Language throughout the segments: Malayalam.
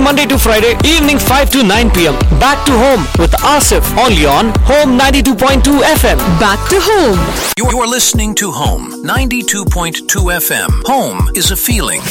Monday to Friday, evening 5 to 9 pm. Back to home with Asif, only on Home 92.2 FM. Back to home. You're you're listening to Home 92.2 FM. Home is a feeling.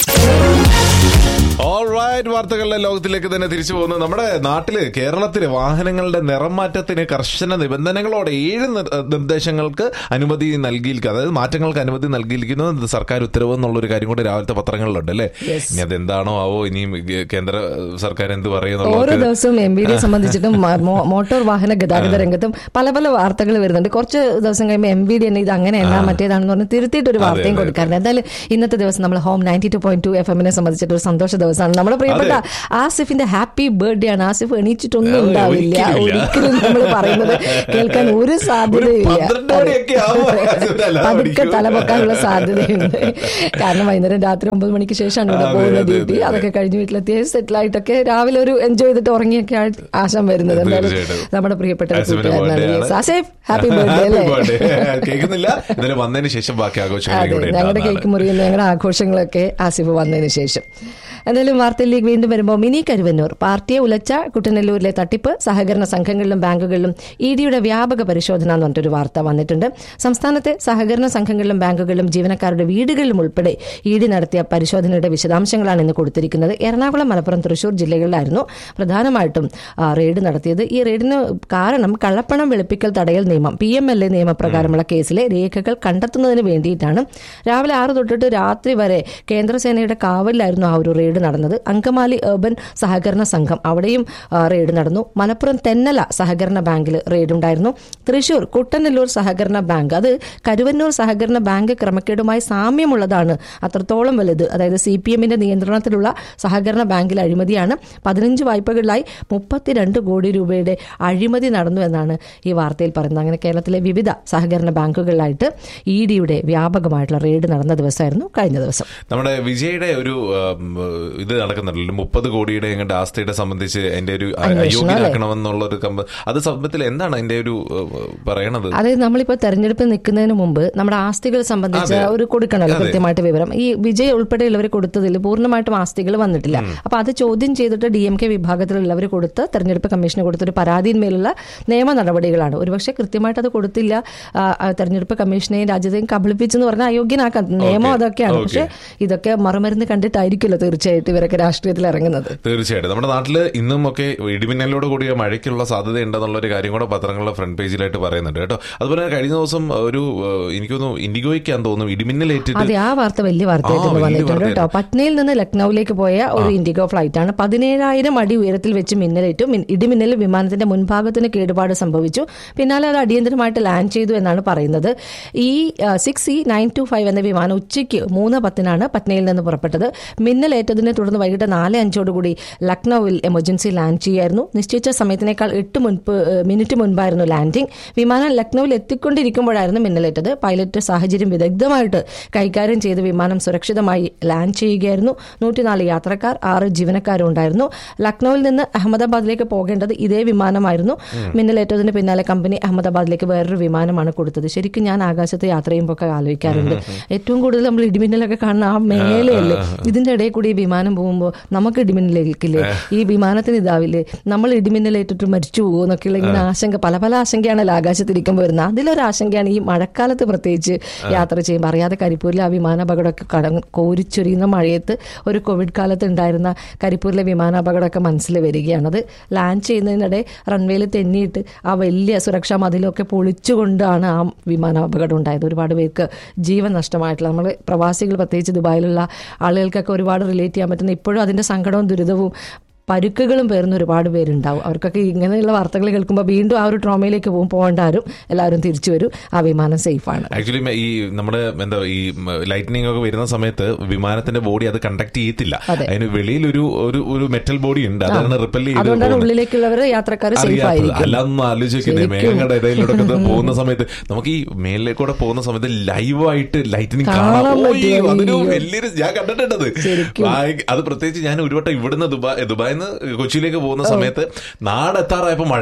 Alright വാർത്തകളുടെ ലോകത്തിലേക്ക് തന്നെ തിരിച്ചു പോകുന്നു നമ്മുടെ നാട്ടില് കേരളത്തില് വാഹനങ്ങളുടെ നിറം മാറ്റത്തിന് കർശന നിബന്ധനകളോടെ ഏഴ് നിർ- നിർദ്ദേശങ്ങൾക്ക് അനുമതി നൽകിയിരിക്കുക അതായത് മാറ്റങ്ങൾക്ക് അനുമതി നൽകിയിരിക്കുന്നു ഇത് സർക്കാർ ഉത്തരവ് എന്നുള്ളൊരു കാര്യം കൂടി രാവിലത്തെ പത്രങ്ങളിലുണ്ട് അല്ലേ ഇനി അതെന്താണോ ആവോ ഇനിയും ഈ കേന്ദ്ര സർക്കാർ എന്ത് ഓരോ പറയുന്നുള്ളത് ദിവസവും എം ബി ഡിയെ സംബന്ധിച്ചിട്ടും മ- മോ- മോട്ടോർ വാഹന ഗതാഗത രംഗത്തും പല പല വാർത്തകൾ വരുന്നുണ്ട് കുറച്ച് ദിവസം കഴിയുമ്പോൾ എം ബി ഡി തന്നെ ഇത് അങ്ങനെയല്ല മറ്റേതാണെന്ന് പറഞ്ഞ് തിരുത്തിയിട്ട് ഒരു വാർത്തയും അതെ. കൊടുക്കാറുണ്ട് എന്തായാലും ഇന്നത്തെ ദിവസം നമ്മൾ home ninety two point two F എമ്മിനെ സംബന്ധിച്ചിട്ട് ഒരു സന്തോഷ ദിവസമാണ് നമ്മുടെ പ്രിയപ്പെട്ട ആസിഫിന്റെ ഹാപ്പി ബർത്ത്ഡേ ആണ് ആസിഫ് എണീച്ചിട്ടൊന്നും അതെ, ഉണ്ടാവില്ല ഒരിക്കലുമില്ല. ഒരിക്കലും നമ്മൾ പറയുന്നത് കേൾക്കാൻ ഒരു സാധ്യതയില്ല പന്ത്രണ്ട് മണിയൊക്കെ ആവും ആസിഫിന് അല്ലാതെ പതുക്കെ പഠിക്കും. തല പൊക്കാനുള്ള സാധ്യതയുണ്ട് കാരണം വൈകുന്നേരം രാത്രി ഒമ്പത് മണിക്ക് ശേഷമാണ് ഇവിടെ അതെ, പോകുന്ന അതെ, ഡ്യൂട്ടി അതെ. അതൊക്കെ കഴിഞ്ഞ് വീട്ടിലെത്തിയ സെറ്റിൽ ആയിട്ടൊക്കെ രാവിലെ ഒരു എൻജോയ് ചെയ്തിട്ട് ഉറങ്ങിയൊക്കെ ആ- ആശം വരുന്നത് എന്തായാലും തീർച്ചയായിട്ടും. നമ്മുടെ പ്രിയപ്പെട്ട ഒരു ആസിഫിന്റെ കൂട്ടുകാരനാണ് birthday ആണ്. Yes. ആസിഫ് ഹാപ്പി ബർത്ത്ഡേ അല്ലേ Happy birthday. കേൾക്കുന്നില്ല എന്നാലും വന്നതിന് ശേഷം ബാക്കി ആഘോഷങ്ങൾ അതെ ഇവിടെ ഞങ്ങളുടെ ഉണ്ടാകുന്നതാണ്. കേക്ക് മുറിയുന്ന ഞങ്ങളുടെ ആഘോഷങ്ങളൊക്കെ ആസിഫ് വന്നതിന് ശേഷം എന്തായാലും വാർത്തയിലേക്ക് വീണ്ടും വരുമ്പോൾ മിനി കരുവന്നൂർ പാർട്ടിയെ ഉലച്ച കുട്ടനെല്ലൂരിലെ തട്ടിപ്പ് സഹകരണ സംഘങ്ങളിലും ബാങ്കുകളിലും ഇ ഡിയുടെ വ്യാപക പരിശോധന എന്ന് പറഞ്ഞിട്ടൊരു വാർത്ത വന്നിട്ടുണ്ട് സംസ്ഥാനത്തെ സഹകരണ സംഘങ്ങളിലും ബാങ്കുകളിലും ജീവനക്കാരുടെ വീടുകളിലും ഉൾപ്പെടെ ഇ ഡി നടത്തിയ പരിശോധനയുടെ വിശദാംശങ്ങളാണ് ഇന്ന് കൊടുത്തിരിക്കുന്നത് എറണാകുളം മലപ്പുറം തൃശൂർ ജില്ലകളിലായിരുന്നു പ്രധാനമായിട്ടും ആ, റെയ്ഡ് നടത്തിയത് ഈ റെയ്ഡിന് കാരണം കള്ളപ്പണം വെളുപ്പിക്കൽ തടയൽ നിയമം പി എം എൽ എ നിയമപ്രകാരമുള്ള കേസിലെ രേഖകൾ കണ്ടെത്തുന്നതിന് വേണ്ടിയിട്ടാണ് രാവിലെ ആറ് തൊട്ടിട്ട് രാത്രി വരെ കേന്ദ്രസേനയുടെ കാവലിലായിരുന്നു ആ ഒരു റെയ്ഡ് നടന്നത് അങ്കമാലി urban സഹകരണ സംഘം അവിടെയും ആ, റെയ്ഡ് നടന്നു മലപ്പുറം തെന്നല സഹകരണ ബാങ്കിൽ റെയ്ഡ് ഉണ്ടായിരുന്നു തൃശൂർ കുട്ടനെല്ലൂർ സഹകരണ ബാങ്ക് അത് കരുവന്നൂർ സഹകരണ ബാങ്ക് ക്രമക്കേടുമായി സാമ്യമുള്ളതാണ് അത്രത്തോളം വലുത് അതായത് സി പി എമ്മിന്റെ നിയന്ത്രണത്തിലുള്ള സഹകരണ ബാങ്കിൽ അഴിമതിയാണ് പതിനഞ്ച് വായ്പകളിലായി മുപ്പത്തിരണ്ട് കോടി രൂപയുടെ അഴിമതി നടന്നു എന്നാണ് ഈ വാർത്തയിൽ പറയുന്നത് അങ്ങനെ കേരളത്തിലെ വിവിധ സഹകരണ ബാങ്കുകളിലായിട്ട് ഇ ഡിയുടെ വ്യാപകമായിട്ടുള്ള റെയ്ഡ് നടന്ന ദിവസമായിരുന്നു കഴിഞ്ഞ ദിവസം നമ്മുടെ വിജയുടെ ഒരു ഉം, ഇത് നടക്കുന്നുണ്ടല്ലോ മുപ്പത് കോടിയുടെ എങ്ങോട്ട് ആസ്തിയുടെ സംബന്ധിച്ച് എന്റെ ഒരു അന്വേഷണം അയോഗ്യനാക്കണമെന്നുള്ള ഒരു കമ്പ അത് സംബന്ധത്തിൽ എന്താണ് അതിന്റെ ഒരു ഉം, പറയണത് അതായത് നമ്മളിപ്പോ തെരഞ്ഞെടുപ്പിൽ നിൽക്കുന്നതിന് മുമ്പ് നമ്മുടെ ആസ്തികൾ സംബന്ധിച്ച അതെ. ഒരു കൊടുക്കണമല്ലോ അതെ. കൃത്യമായിട്ട് വിവരം ഈ വിജയ് ഉൾപ്പെടെയുള്ളവർ കൊടുത്തതിൽ പൂർണ്ണമായിട്ടും ആസ്തികൾ വന്നിട്ടില്ല അപ്പൊ അത് ചോദ്യം ചെയ്തിട്ട് ഡി എം കെ വിഭാഗത്തിലുള്ളവർ കൊടുത്ത് തെരഞ്ഞെടുപ്പ് കമ്മീഷന് കൊടുത്തൊരു പരാതിന്മേലുള്ള നിയമ നടപടികളാണ് ഒരുപക്ഷെ കൃത്യമായിട്ട് അത് കൊടുത്തില്ല ആ, ആ, തെരഞ്ഞെടുപ്പ് കമ്മീഷനെയും രാജ്യത്തെയും കബളിപ്പിച്ചെന്ന് പറഞ്ഞാൽ അയോഗ്യനാക്കാൻ നിയമം Okay. അതൊക്കെയാണ് Okay. പക്ഷെ ഇതൊക്കെ മറുമരുന്ന് കണ്ടിട്ടായിരിക്കുമല്ലോ തീർച്ചയായിട്ടും ഇവരൊക്കെ രാഷ്ട്രീയത്തിൽ ഇറങ്ങുന്നത് തീർച്ചയായിട്ടും നമ്മുടെ നാട്ടില് ഇന്നും ഒക്കെ ഇടിമിന്നലോട് കൂടിയ മഴയ്ക്കുള്ള സാധ്യത ഉണ്ടെന്നുള്ള ഒരു കാര്യം കൂടെ പത്രങ്ങളുടെ ഫ്രണ്ട് പേജിലായിട്ട് പറയുന്നുണ്ട് കേട്ടോ അതുപോലെ തന്നെ കഴിഞ്ഞ ദിവസം ഒരു ഏഹ്, എനിക്ക് തോന്നുന്നു ഇൻഡിഗോയ്ക്കാന്ന് തോന്നുന്നു ഇടിമിന്നലേറ്റിട്ട് അതെ ആ വാർത്ത വലിയ വാർത്തയായിട്ട് ആ, ഇന്ന് വലിയ വന്നിട്ടുണ്ട് കേട്ടോ വാർത്തയായിരുന്നു. പട്നയിൽ നിന്ന് ലക്നൌവിലേക്ക് പോയ ഒരു ഇൻഡിഗോ ഫ്ലൈറ്റ് ആണ് പതിനേഴായിരം അടി ഉയരത്തിൽ വെച്ച് മിന്നലേറ്റു മിൻ- ഇടിമിന്നലിൽ വിമാനത്തിന്റെ മുൻഭാഗത്തിന് കേടുപാട് സംഭവിച്ചു പിന്നാലെ അത് അടിയന്തരമായിട്ട് ലാൻഡ് ചെയ്തു എന്നാണ് പറയുന്നത് ഈ six E nine two five എന്ന വിമാനം ഉച്ചയ്ക്ക് മൂന്ന് പത്തിനാണ് പട്നയിൽ നിന്ന് പുറപ്പെട്ടത് മിന്നലേറ്റതിനെ തുടർന്ന് വൈകിട്ട് നാല് അഞ്ചോടുകൂടി ലക്നൌവിൽ എമർജൻസി ലാൻഡ് ചെയ്യായിരുന്നു നിശ്ചയിച്ച സമയത്തിനേക്കാൾ എട്ട് മുൻപ് ഏഹ്, മിനിറ്റ് മുൻപായിരുന്നു ലാൻഡിംഗ് വിമാനം ലക്നൌവിൽ എത്തിക്കൊണ്ടിരിക്കുമ്പോഴായിരുന്നു മിന്നലേറ്റത് പൈലറ്റ് സാഹചര്യം വിദഗ്ധമായിട്ട് കൈകാര്യം ചെയ്ത് വിമാനം സുരക്ഷിതമായി ലാൻഡ് ചെയ്യുകയായിരുന്നു നൂറ്റിനാല് യാത്രക്കാർ ആറ് ജീവനക്കാരും ഉണ്ടായിരുന്നു ലക്നൌവിൽ നിന്ന് അഹമ്മദാബാദിലേക്ക് പോകേണ്ടത് ഇതേ വിമാനമായിരുന്നു മിന്നലേറ്റതിന് പിന്നാലെ കമ്പനി അഹമ്മദാബാദിലേക്ക് വേറൊരു വിമാനമാണ് കൊടുത്തത് ശരിക്കും ഞാൻ ആകാശത്ത് യാത്ര ചെയ്യുമ്പോൾ ഒക്കെ ആലോചിക്കാറുണ്ട് ഏറ്റവും കൂടുതൽ നമ്മൾ ഇടിമിന്നലൊക്കെ കാണുന്ന ആ മേലെയല്ലേ ഇതിന്റെ ഇടയിൽ കൂടി ഈ വിമാനം പോകുമ്പോൾ നമുക്ക് ഇടിമിന്നലേക്കില്ലേ ഈ വിമാനത്തിന് ഇതാവില്ലേ നമ്മൾ ഇടിമിന്നലേറ്റിട്ട് മരിച്ചു പോകുമോ എന്നൊക്കെയുള്ള ഇങ്ങനെ ആശങ്ക പല പല ആശങ്കയാണല്ലോ ആകാശത്തിരിക്കുമ്പോൾ വരുന്നത് അതിലൊരു ആശങ്കയാണ് ഈ മഴക്കാലത്ത് പ്രത്യേകിച്ച് യാത്ര ചെയ്യുമ്പോൾ അറിയാതെ കരിപ്പൂരിലെ ആ വിമാനാപകടമൊക്കെ കട കോരിച്ചൊരിയുന്ന മഴയത്ത് ഒരു കോവിഡ് കാലത്ത് ഉണ്ടായിരുന്ന കരിപ്പൂരിലെ വിമാനാപകടമൊക്കെ മനസ്സിൽ വരികയാണ് അത് ലാൻഡ് ചെയ്യുന്നതിനിടെ റൺവേയിൽ തെന്നിയിട്ട് ആ വലിയ സുരക്ഷാ മതിലൊക്കെ പൊളിച്ചുകൊണ്ടാണ് ആ വിമാനാപകടം ഉണ്ടായത് ഒരുപാട് പേർക്ക് ജീവൻ നഷ്ടമായിട്ടുള്ള നമ്മൾ പ്രവാസികൾ പ്രത്യേകിച്ച് ദുബായിലുള്ള ആളുകൾക്കൊക്കെ ഒരുപാട് റിലേറ്റ് ചെയ്യാൻ പറ്റുന്ന ഇപ്പോഴും അതിന്റെ സങ്കടവും ദുരിതവും പരുക്കുകളും പേർന്ന് ഒരുപാട് പേരുണ്ടാവും അവർക്കൊക്കെ ഇങ്ങനെയുള്ള വാർത്തകൾ കേൾക്കുമ്പോൾ വീണ്ടും ആ ഒരു ട്രോമയിലേക്ക് പോകും പോകണ്ടാരും എല്ലാവരും തിരിച്ചു വരും ആ വിമാനം സേഫാണ് ആക്ച്വലി ഈ നമ്മുടെ എന്താ ഈ ലൈറ്റനിങ് ഒക്കെ വരുന്ന സമയത്ത് വിമാനത്തിന്റെ ബോഡി അത് കണ്ടക്ട് ചെയ്യത്തില്ല അതെ. അതിന് വെളിയിൽ ഒരു ഒരു ഒരു മെറ്റൽ ബോഡി ഉണ്ട് അതാണ് റിപ്പൽ ചെയ്ത് അതുകൊണ്ടാണ് പോകുന്നത്. ഉള്ളിലേക്കുള്ളവർ യാത്രക്കാർ സേഫ് അറിയാത്തത്. ആയിരിക്കും അല്ലാതൊന്നും ആലോചിക്കുന്നത് ശരിക്കും. മേഘങ്ങളുടെ ഇടയിലൂടെ ഒക്കെ പോകുന്ന സമയത്ത് നമുക്ക് ഈ മേലിലേക്കൂടെ പോകുന്ന സമയത്ത് ലൈവായിട്ട് ലൈറ്റിനിങ് കാണാൻ കാണാം പറ്റും. ഓയ്, അതൊരു അയ്യോ. വലിയൊരു ഞാൻ കണ്ടിട്ടുണ്ടത് ശരിക്കും. ഭയ- അത് പ്രത്യേകിച്ച് ഞാൻ ഒരു വട്ടം ഇവിടുന്ന് ദുബായ് ദുബായിന്ന് കൊച്ചിയിലേക്ക് പോകുന്ന സമയത്ത് നാടെത്താറായപ്പോ മഴ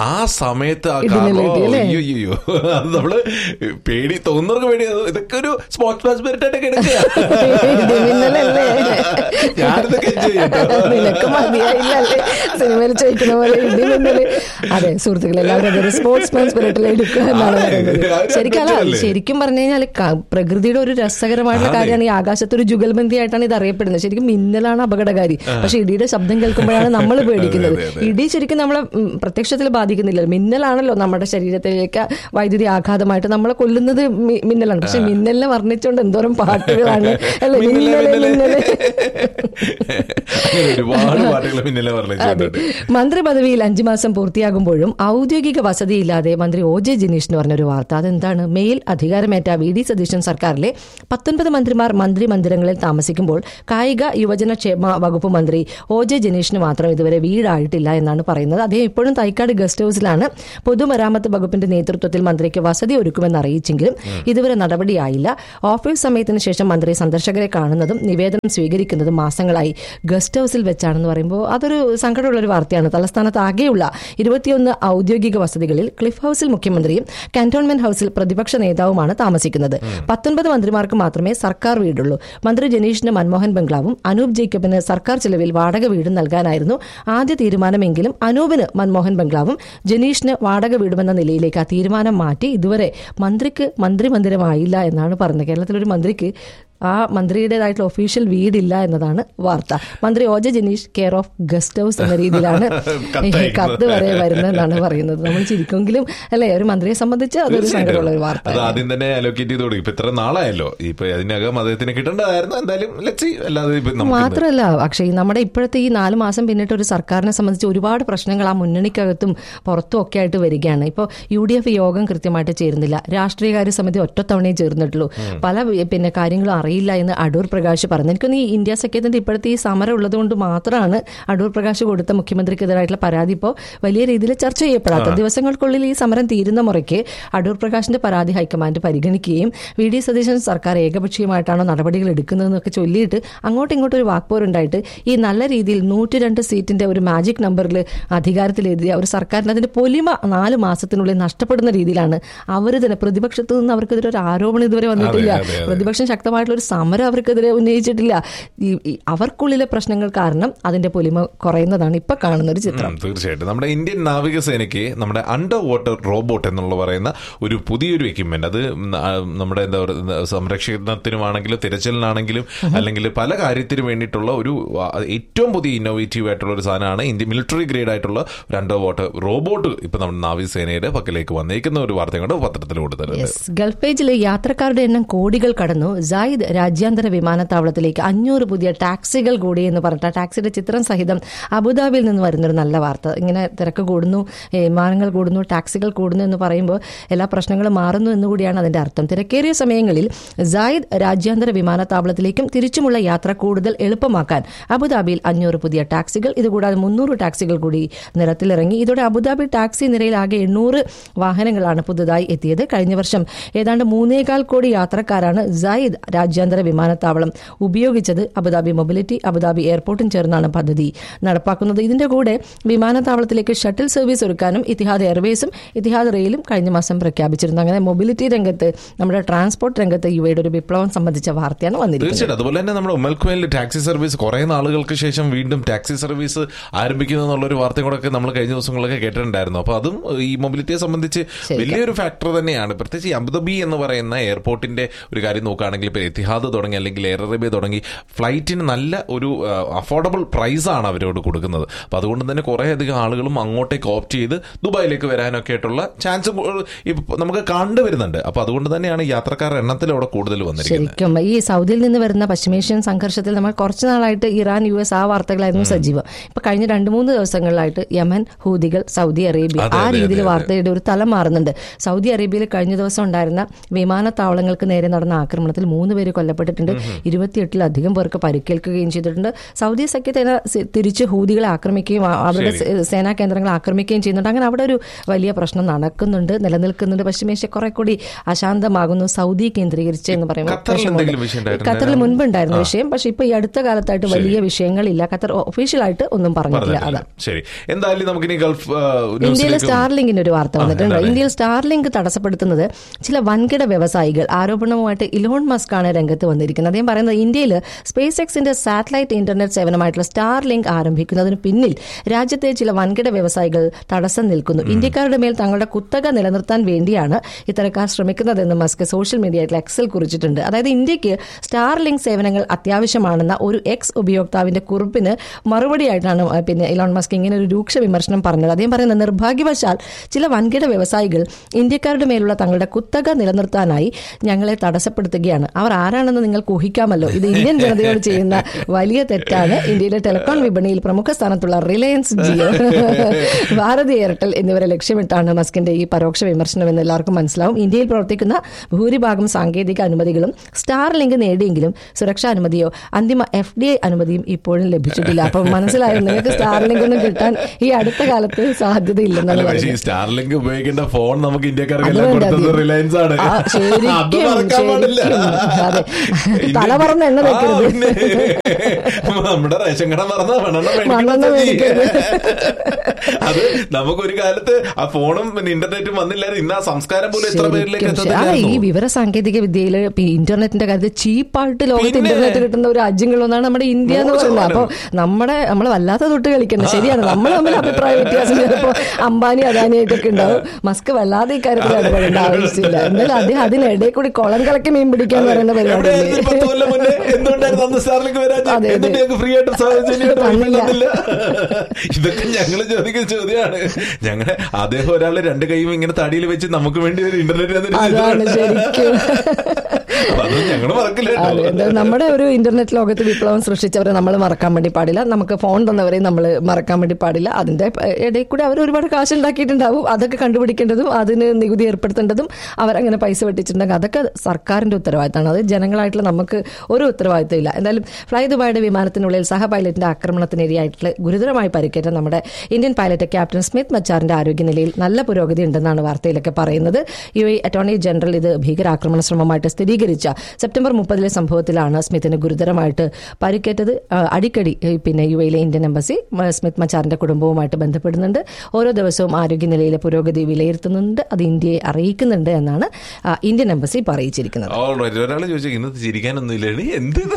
ആ സമയത്ത് ആ ഇടിമിന്നൽ കാർ കിട്ടി, അല്ലേ? അയ്യോ അയ്യോ അത് നമ്മള് പേടി തോന്നുന്നവർക്ക് പേടി അത് ഇതൊക്കെ ഒരു സ്പോർട്സ് മാൻ സ്പിരിറ്റ് ആയിട്ട് കിടക്കുക ഇടിമിന്നലല്ലേ ഞാനിതൊക്കെ enjoy ചെയ്യട്ടോ. നിനക്ക് മതിയായില്ലല്ലേ സിനിമയിൽ ചോദിക്കുന്ന പോലെ ഇടിമിന്നല് അതെ സുഹൃത്തുക്കളെ എല്ലാവരും അതൊരു സ്പോർട്സ് മാൻ സ്പിരിറ്റിൽ എടുക്കുക എന്നാണ് അതെ, പറയുന്നത് അത് ശരിക്കും അല്ല കണ്ടിട്ടല്ലേ? ശരിക്കും പറഞ്ഞു കഴിഞ്ഞാൽ പ്രകൃതിയുടെ ഒരു രസകരമായിട്ടുള്ള അതെ. കാര്യമാണ് ഈ ആകാശത്ത് ഒരു ജുഗൽബന്തി ആയിട്ടാണ് ഇത് അറിയപ്പെടുന്നത് ശരിക്കും മിന്നലാണ് അപകടകാരി പക്ഷെ ഇടിയുടെ ശബ്ദം കേൾക്കുമ്പോഴാണ് നമ്മൾ പേടിക്കുന്നത് അതെ, അതെ. ഇടി ശരിക്കും നമ്മളെ ഉം, പ്രത്യക്ഷത്തിൽ ബാധിക്കുന്നില്ല മിന്നലാണല്ലോ നമ്മുടെ ശരീരത്തിലേക്ക് വൈദ്യുതി ആഘാതമായിട്ട് നമ്മളെ കൊല്ലുന്നത് മി- മിന്നലാണ് പക്ഷെ മിന്നലിനെ വർണ്ണിച്ചുകൊണ്ട് എന്തോരം പാട്ടുകളാണ് അല്ലെ മിന്നലെ, മിന്നലെ മിന്നലെ. മിന്നലെ അങ്ങനെ ഒരുപാട് പാട്ടുകൾ പിന്നിലെ അതെ പറഞ്ഞിട്ടുണ്ട് മന്ത്രി പദവിയിൽ അഞ്ചു മാസം പൂർത്തിയാകുമ്പോഴും ഔദ്യോഗിക വസതിയില്ലാതെ മന്ത്രി ഒ ജെ ജിനീഷ് എന്ന് പറഞ്ഞൊരു വാർത്ത അതെന്താണ് മേൽ അധികാരമേറ്റ വി ഡി സതീശൻ സർക്കാരിലെ പത്തൊൻപത് മന്ത്രിമാർ മന്ത്രി മന്ദിരങ്ങളിൽ താമസിക്കുമ്പോൾ കായിക യുവജന ക്ഷേമ വകുപ്പ് മന്ത്രി ഒ ജെ ജനീഷിന് മാത്രം ഇതുവരെ വീടായിട്ടില്ല എന്നാണ് പറയുന്നത് അദ്ദേഹം ഇപ്പോഴും തൈക്കാട് ഗസ്റ്റ് ഹൌസിലാണ് പൊതുമരാമത്ത് വകുപ്പിന്റെ നേതൃത്വത്തിൽ മന്ത്രിക്ക് വസതി ഒരുക്കുമെന്ന് അറിയിച്ചെങ്കിലും ഇതുവരെ നടപടിയായില്ല ഓഫീസ് സമയത്തിന് ശേഷം മന്ത്രി സന്ദർശകരെ കാണുന്നതും നിവേദനം സ്വീകരിക്കുന്നതും മാസങ്ങളായി ഗസ്റ്റ് ഹൌസിൽ വെച്ചാണെന്ന് പറയുമ്പോൾ അതൊരു സങ്കടമുള്ള ഒരു വാർത്തയാണ് തലസ്ഥാനത്ത് ആകെയുള്ള ഇരുപത്തിയൊന്ന് ഔദ്യോഗിക വസതികളിൽ ക്ലിഫ് ഹൌസിൽ മുഖ്യമന്ത്രിയും കന്റോൺമെന്റ് ഹൌസിൽ പ്രതിപക്ഷ നേതാവുമാണ് താമസിക്കുന്നത് പത്തൊൻപത് മന്ത്രിമാർക്ക് മാത്രമേ സർക്കാർ വീടുള്ളൂ മന്ത്രി ജനീഷിന് മൻമോഹൻ ബംഗ്ലാവും അനൂപ് ജേക്കബിന് സർക്കാർ ചെലവിൽ വാടക വീടും നൽകാനായിരുന്നു ആദ്യ തീരുമാനമെങ്കിലും അനൂപിന് മൻമോഹൻ ബംഗ്ലാവും ജനീഷിന് വാടക വീടുമെന്ന നിലയിലേക്ക് ആ തീരുമാനം മാറ്റി ഇതുവരെ മന്ത്രിക്ക് മന്ത്രി മന്ദിരമായില്ല എന്നാണ് പറഞ്ഞത് കേരളത്തിലൊരു മന്ത്രിക്ക് ആ മന്ത്രിയുടേതായിട്ടുള്ള ഒഫീഷ്യൽ വീടില്ല എന്നതാണ് വാർത്ത മന്ത്രി O J Janeesh care of guest house എന്ന രീതിയിലാണ് ഈ കത്ത് വരെ വരുന്നതെന്നാണ് പറയുന്നത് നമ്മൾ ചിരിക്കുമെങ്കിലും അല്ലെ ഒരു മന്ത്രിയെ സംബന്ധിച്ച് അതൊരു സങ്കടമുള്ള ഒരു അത് വാർത്ത ആദ്യം തന്നെ അലോക്കേറ്റ് ചെയ്ത് കൊടുക്കും ഇപ്പൊ ഇത്ര നാളായല്ലോ ഇപ്പൊ അതിനകം അദ്ദേഹത്തിന് കിട്ടേണ്ടതായിരുന്നു എന്തായാലും ലക്ഷി അല്ലാതെ ഇപ്പൊ നമുക്ക് മാത്രമല്ല അക്ഷയ് നമ്മുടെ ഇപ്പോഴത്തെ ഈ നാല് മാസം പിന്നിട്ട് ഒരു സർക്കാരിനെ സംബന്ധിച്ച് ഒരുപാട് പ്രശ്നങ്ങൾ ആ മുന്നണിക്കകത്തും പുറത്തും ഒക്കെ ആയിട്ട് വരികയാണ് ഇപ്പോൾ യു ഡി എഫ് യോഗം കൃത്യമായിട്ട് ചേരുന്നില്ല രാഷ്ട്രീയകാര്യ സമിതി ഒറ്റത്തവണയേ ചേർന്നിട്ടുള്ളൂ പല വി- പിന്നെ കാര്യങ്ങളും അറിയില്ല എന്ന് അടൂർ പ്രകാശ് പറഞ്ഞു എനിക്കൊന്ന് ഈ ഇന്ത്യ സഖ്യത്തിന്റെ ഇപ്പോഴത്തെ ഈ സമരം ഉള്ളതുകൊണ്ട് മാത്രമാണ് അടൂർ പ്രകാശ് കൊടുത്ത മുഖ്യമന്ത്രിക്കെതിരായിട്ടുള്ള പരാതി ഇപ്പോൾ വലിയ രീതിയിൽ ചർച്ച ചെയ്യപ്പെടാത്ത ദിവസങ്ങൾക്കുള്ളിൽ ഈ സമരം തീരുന്ന മുറയ്ക്ക് അടൂർ പ്രകാശിന്റെ പരാതി ഹൈക്കമാൻഡ് പരിഗണിക്കുകയും വി ഡി സതീശൻ സർക്കാർ ഏകപക്ഷീയമായിട്ടാണോ നടപടികൾ എടുക്കുന്നതെന്നൊക്കെ ചൊല്ലിയിട്ട് അങ്ങോട്ടും ഇങ്ങോട്ടും ഒരു വാക്പോരുണ്ടായിട്ട് ഈ നല്ല രീതിയിൽ നൂറ്റി രണ്ട് സീറ്റിന്റെ ഒരു മാജിക് നമ്പറിൽ അധികാരത്തിലെത്തിയ ഒരു സർക്കാരിന് അതിന്റെ പൊലിമ നാല് മാസത്തിനുള്ളിൽ നഷ്ടപ്പെടുന്ന രീതിയിലാണ് അവർ തന്നെ പ്രതിപക്ഷത്ത് നിന്ന് അവർക്കെതിരെ ഒരു ആരോപണം ഇതുവരെ വന്നിട്ടില്ല അതെ, അതെ. പ്രതിപക്ഷം ശക്തമായിട്ടുള്ള ഒരു സമരം അവർക്കെതിരെ ഉന്നയിച്ചിട്ടില്ല ഈ- ഈ അവർക്കുള്ളിലെ പ്രശ്നങ്ങൾ കാരണം അതിന്റെ പൊലിമ കുറയുന്നതാണ് ഇപ്പൊ കാണുന്ന ഒരു ചിത്രം ഉം, തീർച്ചയായിട്ടും നമ്മുടെ ഇന്ത്യൻ നാവികസേനയ്ക്ക് നമ്മുടെ അണ്ടർ വാട്ടർ റോബോട്ട് എന്നുള്ള പറയുന്ന ഒരു പുതിയൊരു എക്യുപ്മെന്റ് അത് ന- ആ, നമ്മുടെ എന്താ പറയുക സംരക്ഷണത്തിനുമാണെങ്കിലും തിരച്ചിലിനാണെങ്കിലും അല്ലെങ്കിൽ പല കാര്യത്തിനും വേണ്ടിയിട്ടുള്ള ഒരു ആ, ഏറ്റവും പുതിയ ഇന്നോവേറ്റീവ് ആയിട്ടുള്ള ഒരു സാധനമാണ് ഇന്ത്യ മിലിറ്ററി ഗ്രേഡ് ആയിട്ടുള്ള ഒരു അണ്ടർ വാട്ടർ റോബോട്ട് ഇപ്പൊ നമ്മുടെ നാവികസേനയുടെ പക്കലേക്ക് വന്നേക്കുന്ന ഒരു വാർത്തയും കൊണ്ട് പത്രത്തിൽ കൊടുത്തിട്ടുണ്ട് യെസ് ഗൾഫ് പേജിലെ യാത്രക്കാരുടെ എണ്ണം കോടികൾ കടന്നു സായിദ് രാജ്യാന്തര വിമാനത്താവളത്തിലേക്ക് അഞ്ഞൂറ് പുതിയ ടാക്സികൾ കൂടി എന്ന് പറഞ്ഞിട്ട് ആ ടാക്സിയുടെ ചിത്രം സഹിതം അബുദാബിയിൽ നിന്ന് വരുന്നൊരു നല്ല വാർത്ത ഇങ്ങനെ തിരക്ക് കൂടുന്നു ഏ, വിമാനങ്ങൾ കൂടുന്നു ടാക്സികൾ കൂടുന്നു എന്ന് പറയുമ്പോൾ എല്ലാ പ്രശ്നങ്ങളും മാറുന്നു എന്നുകൂടിയാണ് അതിന്റെ അർത്ഥം തിരക്കേറിയ സമയങ്ങളിൽ സായിദ് രാജ്യാന്തര വിമാനത്താവളത്തിലേക്കും തിരിച്ചുമുള്ള യാത്ര കൂടുതൽ എളുപ്പമാക്കാൻ അബുദാബിയിൽ അഞ്ഞൂറ് പുതിയ ടാക്സികൾ ഇതുകൂടാതെ മുന്നൂറ് ടാക്സികൾ കൂടി നിരത്തിലിറങ്ങി ഇതോടെ അബുദാബി ടാക്സി നിരയിൽ ആകെ എണ്ണൂറ് വാഹനങ്ങളാണ് പുതുതായി എത്തിയത് കഴിഞ്ഞ വർഷം ഏതാണ്ട് മൂന്നേകാൽ കോടി യാത്രക്കാരാണ് സായിദ് രാജ്യാന്തര വിമാനത്താവളം ഉപയോഗിച്ചത് അബുദാബി മൊബിലിറ്റി അബുദാബി എയർപോർട്ടും ചേർന്നാണ് പദ്ധതി നടപ്പാക്കുന്നത് ഇതിന്റെ കൂടെ വിമാനത്താവളത്തിലേക്ക് ഷട്ടിൽ സർവീസ് ഒരുക്കാനും ഇത്തിഹാദ് എയർവേസും ഇത്തിഹാദ് റെയിലും കഴിഞ്ഞ മാസം പ്രഖ്യാപിച്ചിരുന്നു അങ്ങനെ മൊബിലിറ്റി രംഗത്ത് നമ്മുടെ ട്രാൻസ്പോർട്ട് രംഗത്ത് യുവയുടെ ഒരു വിപ്ലവം സംബന്ധിച്ച വാർത്തയാണ് വന്നിരിക്കുന്നത് തീർച്ചയായിട്ടും അതുപോലെ തന്നെ നമ്മുടെ ഉമ്മൽക്കുവലിൽ ടാക്സി സർവീസ് കുറെ നാളുകൾക്ക് ശേഷം വീണ്ടും ടാക്സി സർവീസ് ആരംഭിക്കുന്നു എന്നുള്ളൊരു വാർത്തയും കൂടെ നമ്മൾ കഴിഞ്ഞ ദിവസങ്ങളൊക്കെ കേട്ടിട്ടുണ്ടായിരുന്നു അപ്പൊ അതും ഈ മൊബിലിറ്റിയെ സംബന്ധിച്ച് വലിയൊരു ഫാക്ടർ തന്നെയാണ് പ്രത്യേകിച്ച് ഈ അബുദാബി എന്ന് പറയുന്ന എയർപോർട്ടിന്റെ ഒരു കാര്യം നോക്കുകയാണെങ്കിൽ ഇപ്പോൾ എത്തിഹാദ് തുടങ്ങി അല്ലെങ്കിൽ എയർ അറേബ്യ തുടങ്ങി ഫ്ലൈറ്റിന് നല്ല ഒരു അഫോർഡബിൾ പ്രൈസ് ആണ് അവരോട് കൊടുക്കുന്നത് അപ്പൊ അതുകൊണ്ട് തന്നെ കുറെ അധികം ആളുകളും അങ്ങോട്ടേക്ക് ഓപ്റ്റ് ചെയ്ത് ദുബായിലേക്ക് വരാനൊക്കെ ആയിട്ടുള്ള ചാൻസ് നമുക്ക് കണ്ടുവരുന്നുണ്ട് അപ്പൊ അതുകൊണ്ട് തന്നെയാണ് യാത്രക്കാരുടെ എണ്ണത്തിൽ അവിടെ കൂടുതൽ വന്നിരിക്കുന്നത് ശരിക്കും ഈ സൗദിയിൽ നിന്ന് വരുന്ന പശ്ചിമേഷ്യൻ സംഘർഷത്തിൽ നമ്മൾ കുറച്ചു നാളായിട്ട് ഇറാൻ യു എസ് ആ വാർത്തകളായിരുന്നു സജീവം ഇപ്പൊ കഴിഞ്ഞ രണ്ടു മൂന്ന് ദിവസങ്ങളിലായിട്ട് യമൻ ഹൂതികൾ സൗദി അറേബ്യ അതെ, ആ അതെ, രീതിയിൽ അതെ, അതെ. വാർത്തയുടെ ഒരു തലം മാറുന്നുണ്ട് സൗദി അറേബ്യയിൽ കഴിഞ്ഞ ദിവസം ഉണ്ടായിരുന്ന വിമാനത്താവളങ്ങൾക്ക് നേരെ നടന്ന ആക്രമണത്തിൽ മൂന്ന് പേര് പേര് കൊല്ലപ്പെട്ടിട്ടുണ്ട് ഇരുപത്തിയെട്ടിലധികം പേർക്ക് പരിക്കേൽക്കുകയും ചെയ്തിട്ടുണ്ട് സൗദി സഖ്യസേന സി- തിരിച്ച് ഹൂതികളെ ആക്രമിക്കുകയും ആ- അവരുടെ സേ- സേനാ കേന്ദ്രങ്ങളെ ആക്രമിക്കുകയും ചെയ്യുന്നുണ്ട് അങ്ങനെ അവിടെ ഒരു വലിയ പ്രശ്നം നടക്കുന്നുണ്ട് നിലനിൽക്കുന്നുണ്ട് പശ്ചിമേഷ്യ കുറെ കൂടി അശാന്തമാകുന്നു സൗദി കേന്ദ്രീകരിച്ച് എന്ന് പറയുമ്പോൾ ഖത്തറിൽ പ്രശ്നമുണ്ട്. എന്തെങ്കിലും വിഷയം ഉണ്ടായിട്ടുണ്ടോ? ഖത്തറിൽ മുൻപ് ഉണ്ടായിരുന്ന വിഷയം പക്ഷെ ഇപ്പൊ ഈ അടുത്ത കാലത്തായിട്ട് വലിയ വിഷയങ്ങളില്ല ഖത്തർ ഒഫീഷ്യലായിട്ട് ഒന്നും പറഞ്ഞിട്ടില്ല പറഞ്ഞിട്ടില്ല അതാ ശരി എന്തായാലും നമുക്കിനി ഗൾഫ് ആ, ഇന്ത്യയിലെ ന്യൂസിലേക്ക് സ്റ്റാർലിങ്കിന് ഒരു വാർത്ത വന്നിട്ടുണ്ട് എന്താണ്? ഇന്ത്യയിൽ സ്റ്റാർലിങ്ക് തടസ്സപ്പെടുത്തുന്നത് ചില വൻകിട വ്യവസായികൾ ആരോപണവുമായിട്ട് ഇലോൺ മസ്ക് ആണ് രംഗത്ത് വന്നിരിക്കുന്നത് അദ്ദേഹം പറയുന്നത് ഇന്ത്യയിൽ സ്പേസ് എക്സിന്റെ സാറ്റലൈറ്റ് ഇന്റർനെറ്റ് സേവനമായിട്ടുള്ള സ്റ്റാർലിങ്ക് ആരംഭിക്കുന്നതിന് പിന്നിൽ രാജ്യത്തെ ചില വൻകിട വ്യവസായികൾ തടസ്സം നിൽക്കുന്നു ഇന്ത്യക്കാരുടെ മേൽ തങ്ങളുടെ കുത്തക നിലനിർത്താൻ വേണ്ടിയാണ് ഇത്തരക്കാർ ശ്രമിക്കുന്നതെന്ന് മസ്ക് സോഷ്യൽ മീഡിയയിൽ എക്സിൽ കുറിച്ചിട്ടുണ്ട് അതായത് ഇന്ത്യക്ക് സ്റ്റാർലിങ്ക് സേവനങ്ങൾ അത്യാവശ്യമാണെന്ന ഒരു എക്സ് ഉപയോക്താവിന്റെ കുറിപ്പിന് മറുപടിയായിട്ടാണ് ആ, പിന്നെ ഇലോൺ മസ്ക് ഇങ്ങനെ ഒരു രൂക്ഷ വിമർശനം പറഞ്ഞത് അദ്ദേഹം പറയുന്നത് നിർഭാഗ്യവശാൽ ചില വൻകിട വ്യവസായികൾ ഇന്ത്യക്കാരുടെ മേലുള്ള തങ്ങളുടെ കുത്തക നിലനിർത്താനായി ഞങ്ങളെ തടസ്സപ്പെടുത്തുകയാണ് അവർ ആരാണെന്ന് നിങ്ങൾക്ക് ഊഹിക്കാമല്ലോ ഇത് ഇന്ത്യൻ ജനതയോട് ചെയ്യുന്ന വലിയ തെറ്റാണ് ഇന്ത്യയിലെ ടെലികോം വിപണിയിൽ പ്രമുഖ സ്ഥാനത്തുള്ള റിലയൻസ് ജിയോ ഭാരതി എയർടെൽ എന്നിവരെ ലക്ഷ്യമിട്ടാണ് മസ്കിന്റെ ഈ പരോക്ഷ വിമർശനം എന്ന് എല്ലാവർക്കും മനസ്സിലാവും ഇന്ത്യയിൽ പ്രവർത്തിക്കുന്ന ഭൂരിഭാഗം സാങ്കേതിക അനുമതികളും സ്റ്റാർ ലിങ്ക് നേടിയെങ്കിലും സുരക്ഷാ അനുമതിയോ അന്തിമ എഫ് ഡി ഐ അനുമതിയും ഇപ്പോഴും ലഭിച്ചിട്ടില്ല അപ്പം മനസ്സിലായോ നിങ്ങൾക്ക് സ്റ്റാർ ലിങ്ക് ഒന്നും കിട്ടാൻ ഈ അടുത്ത കാലത്ത് സാധ്യതയില്ലെന്നാണ് അല്ല പക്ഷേ ഈ പറയുന്നത് സ്റ്റാർലിങ്ക് ഉപയോഗിക്കേണ്ട ഫോൺ നമുക്ക് ഇന്ത്യക്കാർക്ക് അത് എല്ലാം വേണ്ട കൊടുത്തത് ആദ്യം. റിലയൻസ് ആണ് ആ, ശരിക്കും, അത് മറക്കാൻ പാടില്ല ശരിക്കും. അതെ. ഇന്ത്യ- തല പറന്ന് എണ്ണ ആ, വെക്കരുത്. പിന്നെ. നമ്മുടെ റേഷൻ കട മറന്ന മണ്ണെണ്ണ മണ്ണെണ്ണ മേടിക്കണം മേടിക്കരുത്. അത് നമുക്കൊരു കാലത്ത് ആ ഫോണും പിന്നെ ഇന്റർനെറ്റും വന്നില്ലായിരുന്നു ഇന്ന് ആ സംസ്കാരം പോലും എത്ര പേരിലേക്ക് ശരിക്കും ശരി. അതെ ഈ എത്തത്തില്ലായിരുന്നു വിവര സാങ്കേതിക വിദ്യയിൽ ഇന്റർനെറ്റിന്റെ കാര്യത്തിൽ ചീപ്പായിട്ട് ലോകത്ത് പിന്നെ. ഇന്റർനെറ്റ് കിട്ടുന്ന ഒരു രാജ്യങ്ങളൊന്നാണ് നമ്മുടെ ഇന്ത്യ എന്ന് നൂറ് പറയുന്നത് അപ്പൊ നമ്മുടെ നമ്മൾ വല്ലാത്ത തൊട്ട് കളിക്കുന്നത് ശരിയാണ് നമ്മൾ തമ്മിൽ അഭിപ്രായ വ്യത്യാസം ചിലപ്പോ അംബാനി അദാനിയായിട്ടൊക്കെ ഉണ്ടാവും മസ്ക് വല്ലാതെ ഈ കാര്യത്തിൽ ഇടപെടേണ്ട ആവശ്യമില്ല എന്തായാലും അദ്ദേഹം അതിനിടയിൽ കൂടി കുളം കലക്കി മീൻ പിടിക്കാന്ന് പറയുന്ന എവിടെയായിരുന്നു ഒരു പത്ത് കൊല്ലം മുന്നേ പരിപാടി എന്തുകൊണ്ടായിരുന്നു അന്ന് സ്റ്റാറിലേക്ക് വരാൻ അതെ, അതെ. എന്നിട്ട് ഞങ്ങൾക്ക് ഫ്രീ ആയിട്ട് സൗജന്യമായിട്ട് വൈഫൈ തന്നില്ല. തന്നില്ല ഇതൊക്കെ ഞങ്ങൾ ചോദിക്കുന്ന ചോദ്യമാണ് ഞങ്ങളെ അദ്ദേഹം ഒരാള് രണ്ട് കൈയും ഇങ്ങനെ തടിയിൽ വെച്ച് നമുക്ക് വേണ്ടി ഒരു ഇന്റർനെറ്റ് അതാണ് ശരിക്കും അത് ഞങ്ങൾ മറക്കില്ല കേട്ടോ. അതെ എന്തായാലും നമ്മുടെ ഒരു ഇന്റർനെറ്റ് ലോകത്ത് വിപ്ലവം സൃഷ്ടിച്ചവരെ നമ്മൾ മറക്കാൻ വേണ്ടി പാടില്ല നമുക്ക് ഫോൺ തന്നവരെ നമ്മൾ മറക്കാൻ വേണ്ടി പാടില്ല അതിന്റെ ഇടയിൽ കൂടി അവർ ഒരുപാട് കാശ് ഉണ്ടാക്കിയിട്ടുണ്ടാവും അതൊക്കെ കണ്ടുപിടിക്കേണ്ടതും അതിന് നികുതി ഏർപ്പെടുത്തേണ്ടതും അവരങ്ങനെ പൈസ വെട്ടിച്ചിട്ടുണ്ടെങ്കിൽ അതൊക്കെ സർക്കാരിന്റെ ഉത്തരവാദിത്തമാണ് അത് ജനങ്ങളായിട്ടുള്ള നമുക്ക് ഒരു ഉത്തരവാദിത്തം ഇല്ല എന്തായാലും ഫ്ലൈ ദുബായുടെ വിമാനത്തിനുള്ളിൽ സഹ പൈലറ്റിന്റെ ആക്രമണത്തിനിരയായിട്ടുള്ള ഗുരുതരമായി പരിക്കേറ്റ നമ്മുടെ ഇന്ത്യൻ പൈലറ്റ് ക്യാപ്റ്റൻ സ്മിത്ത് മച്ചാറിന്റെ ആരോഗ്യനിലയിൽ നല്ല പുരോഗതി ഉണ്ടെന്നാണ് വാർത്തയിലൊക്കെ പറയുന്നത് യു എ അറ്റോർണി ജനറൽ ഇത് ഭീകരാക്രമണ ശ്രമമായിട്ട് സ്ഥിരീകരിച്ച സെപ്റ്റംബർ മുപ്പതിലെ സംഭവത്തിലാണ് സ്മിത്തിന് ഗുരുതരമായിട്ട് പരിക്കേറ്റത് ആ, അടിക്കടി ഏ, പിന്നെ യു എയിലെ ഇന്ത്യൻ എംബസി മ, സ്മിത്ത് മച്ചാറിന്റെ കുടുംബവുമായിട്ട് ബന്ധപ്പെടുന്നുണ്ട് ഓരോ ദിവസവും ആരോഗ്യനിലയിലെ പുരോഗതി വിലയിരുത്തുന്നുണ്ട് അത് ഇന്ത്യയെ അറിയിക്കുന്നുണ്ട് എന്നാണ് ആ, ഇന്ത്യൻ എംബസി പറയിച്ചിരിക്കുന്നത് Alright, ഒരാള് ചോദിച്ചു ഇന്നത്തെ ചിരിക്കാനൊന്നും ഇല്ലേ എന്ത് ഇത്?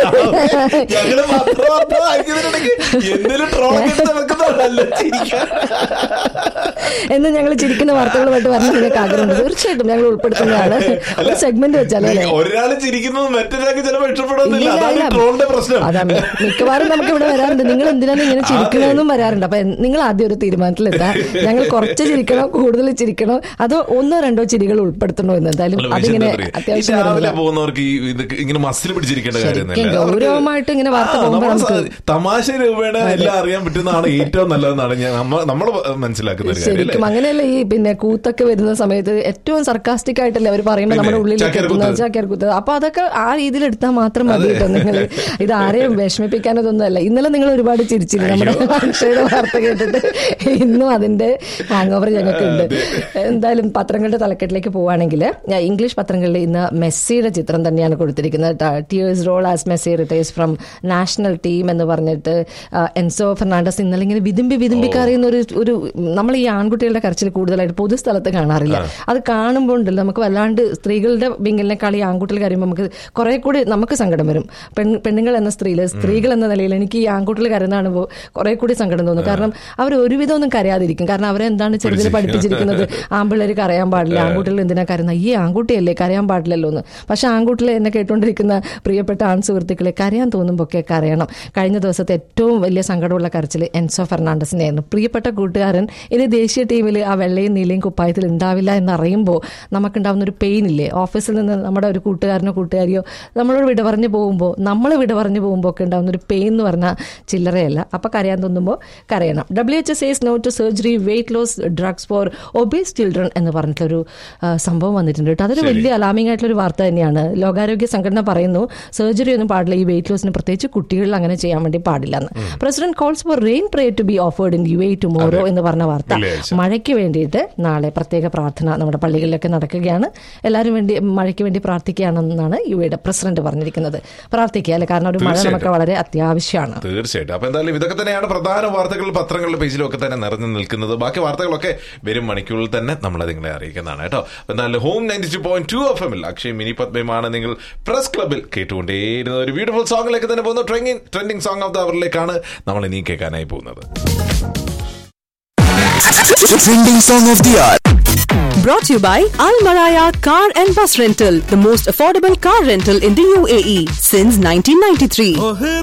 ഞങ്ങള് മാത്രം മാത്രം വായിക്കുന്നതിനിടയ്ക്ക് എന്തെങ്കിലും ട്രോളൊക്കെ എടുത്ത് വെക്കുന്നതാണല്ലോ ചിരിക്കാൻ എന്ന് ഞങ്ങൾ ചിരിക്കുന്ന വാർത്തകളുമായിട്ട് വരണം നിങ്ങൾക്ക് ആഗ്രഹമുണ്ട് തീർച്ചയായിട്ടും ഞങ്ങൾ ഉൾപ്പെടുത്തുന്നതാണ് ഒരു സെഗ്മെന്റ് വെച്ചാലോ അല്ലേ ഒരാള് ചിരിക്കുന്നത് മറ്റൊരാൾക്ക് ചിലപ്പോൾ ഇഷ്ടപ്പെടുന്നില്ല ഇല്ല, അതാണ് ഇല്ല. ട്രോളിന്റെ പ്രശ്നം അതാണ് മിക്കവാറും നമുക്ക് ഇവിടെ വരാറുണ്ട് നിങ്ങൾ എന്തിനാണ് ഇങ്ങനെ ചിരിക്കണമെന്നും വരാറുണ്ട് അപ്പൊ നിങ്ങൾ ആദ്യം ഒരു തീരുമാനത്തിലെത്താ ഞങ്ങൾ കുറച്ച് ചിരിക്കണോ കൂടുതൽ ചിരിക്കണോ അതോ ഒന്നോ രണ്ടോ ചിരികൾ ഉൾപ്പെടുത്തണോ എന്ന് എന്തായാലും അല്ല, പക്ഷേ അതിങ്ങനെ എന്താ പറയാ, ഈ അത്യാവശ്യം രാവിലെ വരുന്നില്ല. പോകുന്നവർക്ക് ഈ ഇത് ഇങ്ങനെ മസിൽ പിടിച്ചിരിക്കേണ്ട ശരിക്കും കാര്യമൊന്നുമില്ല ഗൗരവമായിട്ട് ഇങ്ങനെ വാർത്ത പോകുമ്പോൾ നമുക്ക് തമാശ രൂപേണ എല്ലാം അറിയാൻ പറ്റുന്നതാണ് ഏറ്റവും നല്ലതെന്നാണ് ഞാൻ നമ്മൾ മനസ്സിലാക്കുന്ന ഒരു കാര്യം അല്ലേ? ശരിക്കും അങ്ങനെയല്ല ഈ പിന്നെ കൂത്തൊക്കെ വരുന്ന സമയത്ത് ഏറ്റവും സർക്കാസ്റ്റിക് ആയിട്ടല്ലേ അവർ പറയുമ്പോൾ നമ്മുടെ പിന്നെ, ഉള്ളിലേക്ക് ചാക്യാർ എത്തുന്നത് കൂത്ത്. ചാക്യാർ കൂത്ത് അപ്പൊ അതൊക്കെ ആ രീതിയിൽ എടുത്താൽ മാത്രം മതി കേട്ടോ നിങ്ങൾ ഇത് ആരെയും വിഷമിപ്പിക്കാനതൊന്നുമല്ല ഇന്നലെ നിങ്ങൾ ഒരുപാട് ചിരിച്ചില്ല നമ്മുടെ അക്ഷയുടെ വാർത്ത കേട്ടിട്ട് ഇന്നും അതിന്റെ ഹാങ് ഓവർ ഞങ്ങൾക്കുണ്ട് എന്തായാലും പത്രങ്ങളുടെ തലക്കെട്ടിലേക്ക് പോവുകയാണെങ്കിൽ ഞാൻ ഇംഗ്ലീഷ് പത്രങ്ങളിൽ ഇന്ന് മെസ്സിയുടെ ചിത്രം തന്നെയാണ് കൊടുത്തിരിക്കുന്നത് tears roll as Messi returns from national team എന്ന് പറഞ്ഞിട്ട് ആ, എൻസോ ഫെർണാണ്ടസ് ഇന്നലെ ഇങ്ങനെ വിതുമ്പി വിതുമ്പി കറിയുന്ന ഒരു ഒരു നമ്മൾ ഈ ആൺകുട്ടികളുടെ കരച്ചിൽ കൂടുതലായിട്ട് പൊതുസ്ഥലത്ത് കാണാറില്ല അത് കാണുമ്പോൾ ഉണ്ടല്ലോ നമുക്ക് വല്ലാണ്ട് സ്ത്രീകളുടെ വിങ്ങലിനെക്കാൾ ഈ ആൺകുട്ടികൾ കരയുമ്പോൾ നമുക്ക് കുറെ കൂടി നമുക്ക് സങ്കടം വരും പെൺ പെണ്ണുങ്ങൾ എന്ന സ്ത്രീയിൽ സ്ത്രീകൾ എന്ന നിലയിൽ എനിക്ക് ഈ ആൺകുട്ടികൾ കരുന്ന കാണുമ്പോൾ കുറെ കൂടി സങ്കടം തോന്നും കാരണം അവർ ഒരുവിധം ഒന്നും കരയാതിരിക്കും കാരണം അവരെ എന്താണ് ചെറുതിൽ പഠിപ്പിച്ചിരിക്കുന്നത് ആൺപിള്ളേർ കരയാൻ പാടില്ല ആൺകുട്ടികൾ എന്തിനാ കരുന്ന ഈ ആൺകുട്ടിയല്ലേ കരയാൻ പാടില്ലല്ലോ എന്ന് പക്ഷെ ആൺകുട്ടികൾ എന്നെ കേട്ടുകൊണ്ടിരിക്കുന്ന പ്രിയപ്പെട്ട ആൺ സുഹൃത്തുക്കളെ കരയാൻ തോന്നുമ്പോൾ ഒക്കെ കരയണം കഴിഞ്ഞ ദിവസത്തെ ഏറ്റവും വലിയ സങ്കടമുള്ള കരച്ചിൽ എൻസോ ഫെർണാണ്ടസിന്റെ ആയിരുന്നു പ്രിയപ്പെട്ട കൂട്ടുകാരൻ ഇനി ദേശീയ ദേശീയ ടീമിൽ ആ വെള്ളയും നീലയും കുപ്പായത്തിൽ ഉണ്ടാവില്ല എന്നറിയുമ്പോൾ നമുക്കുണ്ടാവുന്ന ഒരു പെയിൻ ഇല്ലേ ഓഫീസിൽ നിന്ന് നമ്മുടെ ഒരു കൂട്ടുകാരനോ കൂട്ടുകാരിയോ നമ്മളോട് വിട പറഞ്ഞു പോകുമ്പോൾ നമ്മൾ വിട പറഞ്ഞു പോകുമ്പോൾ ഒക്കെ ഉണ്ടാവുന്ന ഒരു പെയിൻ എന്ന് പറഞ്ഞാൽ ചില്ലറയല്ല അപ്പോൾ കരയാൻ തോന്നുമ്പോൾ കരയണം W H S says no to surgery weight loss drugs for obese children എന്ന് പറഞ്ഞിട്ടൊരു ആ, സംഭവം വന്നിട്ടുണ്ട് കേട്ടോ അതൊരു വലിയ അലാമിംഗ് ആയിട്ടുള്ള ഒരു വാർത്ത തന്നെയാണ് ലോകാരോഗ്യ സംഘടന പറയുന്നു സർജറി ഒന്നും പാടില്ല ഈ വെയിറ്റ് ലോസിന് പ്രത്യേകിച്ച് കുട്ടികളിൽ അങ്ങനെ ചെയ്യാൻ വേണ്ടി പാടില്ല എന്ന് president calls for rain pray to be offered in U A tomorrow എന്ന് പറഞ്ഞ വാർത്ത വെള്ളിയാഴ്ച. മഴയ്ക്ക് വേണ്ടിയിട്ട് നാളെ പ്രത്യേക പ്രാർത്ഥന നമ്മുടെ പള്ളികളിലൊക്കെ നടക്കുകയാണ് എല്ലാവരും വേണ്ടി മഴയ്ക്ക് വേണ്ടി പ്രാർത്ഥിക്കുകയാണെന്നാണ് യു എയുടെ പ്രസിഡന്റ് പറഞ്ഞിരിക്കുന്നത് പ്രാർത്ഥിക്കുക അല്ലെ കാരണം ഒരു മഴ തീർച്ചയായിട്ടും. നമുക്ക് വളരെ അത്യാവശ്യമാണ് തീർച്ചയായിട്ടും അപ്പൊ എന്തായാലും ഇതൊക്കെ തന്നെയാണ് പ്രധാന വാർത്തകൾ പത്രങ്ങളുടെ പേജിലും ഒക്കെ തന്നെ നിറഞ്ഞു നിൽക്കുന്നത് ബാക്കി വാർത്തകളൊക്കെ വരും മണിക്കൂറിൽ തന്നെ നമ്മളെ നിങ്ങളെ അറിയിക്കുന്നതാണ് കേട്ടോ അപ്പൊ എന്തായാലും home ninety two point two F എമ്മിൽ അക്ഷയ് മിനി പത്മയുമാണ് നിങ്ങൾ പ്രസ് ക്ലബിൽ കേട്ടുകൊണ്ടേയിരുന്ന ഒരു ബ്യൂട്ടിഫുൾ സോങ്ങിലേക്ക് തന്നെ പോകുന്നു trending trending song of the അവറിലേക്കാണ് നമ്മൾ ഇനി കേൾക്കാനായി പോകുന്നത് Trending song of the hour. Brought to you by Al Maraya Car and Bus Rental, the most affordable car rental in the UAE since 1993.